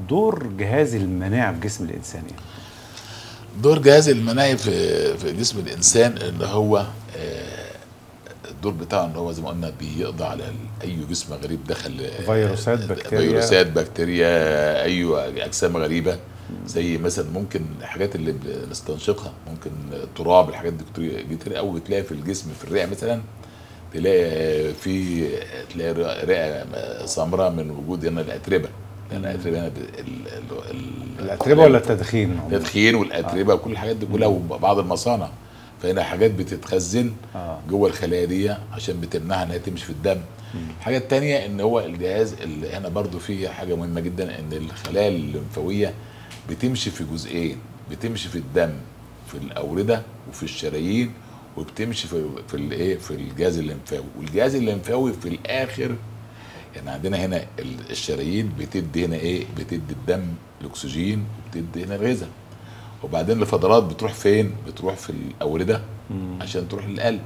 دور جهاز المناعه في جسم الانسان يعني دور جهاز المناعي في في جسم الانسان ان هو آه، الدور بتاعه ان هو زي ما قلنا بيقضي على ال- اي جسم غريب دخل آه، فيروسات، بكتيريا. فيروسات بكتيريا اي اجسام غريبه زي مثلا ممكن الحاجات اللي بنستنشقها ممكن تراب الحاجات دي كتير كتير قوي بتلاقي في الجسم في الرئه مثلا تلاقي في تلاقي رئه سمراء من وجود هنا الاتربه لان الاتربه هنا ب- ال- ال- ال- الاتربه ولا التدخين التدخين والاتربه وكل الحاجات دي كلها وبعض المصانع فهنا حاجات بتتخزن آه. جوه الخلايا دي عشان بتمنعها انها تمشي في الدم الحاجه الثانيه ان هو الجهاز اللي هنا برضو فيه حاجه مهمه جدا ان الخلايا الليمفاويه بتمشي في جزئين بتمشي في الدم في الاورده وفي الشرايين وبتمشي في في الايه في الجهاز الليمفاوي والجهاز الليمفاوي في الاخر يعني عندنا هنا ال- الشرايين بتدي هنا ايه بتدي الدم الاكسجين وبتدي هنا الغذاء وبعدين الفضلات بتروح فين بتروح في الاورده عشان تروح للقلب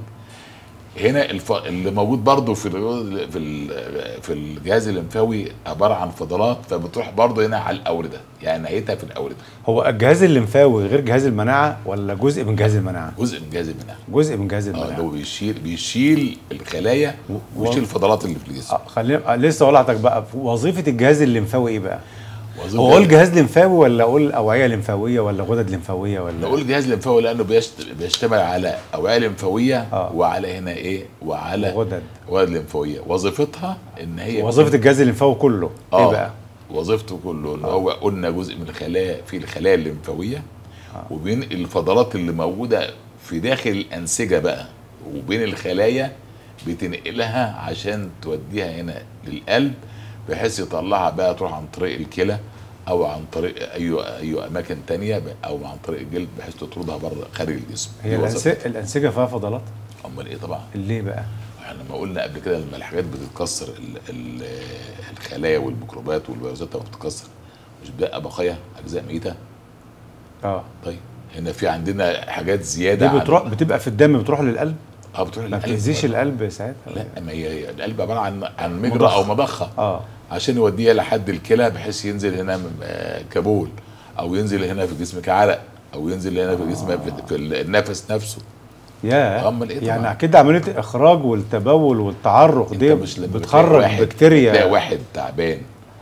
هنا الف... اللي موجود برضو في ال... في ال... في الجهاز الليمفاوي عباره عن فضلات فبتروح برضو هنا على الاورده يعني نهايتها في الاورده هو الجهاز الليمفاوي غير جهاز المناعه ولا جزء من جهاز المناعه جزء من جهاز المناعه جزء من جهاز اه اللي هو المناعه بيشيل بيشيل الخلايا و- ويشيل الفضلات اللي في الجسم آه خلينا آه لسه اقول لحضرتك بقى وظيفه الجهاز الليمفاوي ايه بقى وظيفة هو اقول جهاز ليمفاوي ولا اقول اوعيه ليمفاويه ولا غدد ليمفاويه ولا نقول جهاز ليمفاوي لانه بيشت... بيشتمل على اوعيه ليمفاويه آه. وعلى هنا ايه وعلى غدد غدد ليمفاويه وظيفتها ان هي وظيفه الجهاز الليمفاوي كله ايه اه بقى وظيفته كله اللي هو قلنا جزء من الخلايا في الخلايا الليمفاويه وبين الفضلات اللي موجوده في داخل الانسجه بقى وبين الخلايا بتنقلها عشان توديها هنا للقلب بحيث يطلعها بقى تروح عن طريق الكلى او عن طريق اي اي اماكن تانية ب- او عن طريق الجلد بحيث تطردها بره خارج الجسم هي دي الأنس- وظيفتها. الانسجه فيها فضلات امال ايه طبعا ليه بقى احنا لما قلنا قبل كده لما الحاجات بتتكسر ال- ال- الخلايا والميكروبات والفيروسات لما بتتكسر مش بقى بقايا اجزاء ميته اه طيب هنا في عندنا حاجات دي زياده عن- بتروح بتبقى في الدم بتروح للقلب اه بتروح ما للقلب. بتاذيش القلب ساعتها لا ما هي القلب عباره عن عن مجرى مضخة. او مضخه اه عشان يوديها لحد الكلى بحيث ينزل هنا م- آه، كبول او ينزل هنا في جسمك عرق او ينزل هنا في جسمك في, في النفس نفسه يا أمال إيه يعني طبعا؟ كده عمليه الاخراج والتبول والتعرق انت دي مش لما بتلاقي بتخرج واحد- بكتيريا بتلاقي واحد تعبان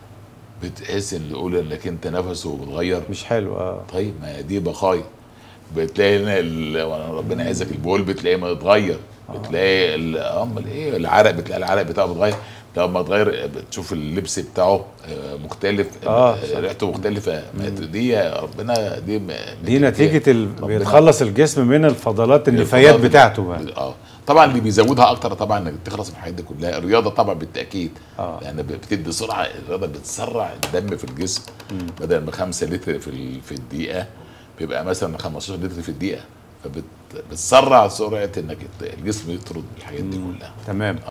بتحس ان يقول انك انت نفسه بيتغير مش حلو اه طيب ما دي بقايا بتلاقي هنا ال- وانا ربنا يعزك البول بتلاقيه ما اتغير بتلاقي ال- امال ايه العرق بتلاقي العرق بتاعه بيتغير لما تغير بتشوف اللبس بتاعه آه، مختلف آه، آه، صح. ريحته مختلفه ما دي يا ربنا دي م- دي نتيجه ال... ربنا- بيتخلص الجسم من الفضلات النفايات الفضلات بتاعته بقى اه طبعا اللي بيزودها اكتر طبعا انك تخلص من الحاجات دي كلها الرياضه طبعا بالتاكيد آه. لان بتدي سرعه الرياضه بتسرع الدم في الجسم بدل ما 5 لتر في ال- في الدقيقه بيبقى مثلا 15 لتر في الدقيقه فبتسرع سرعه انك الجسم يطرد الحاجات دي كلها تمام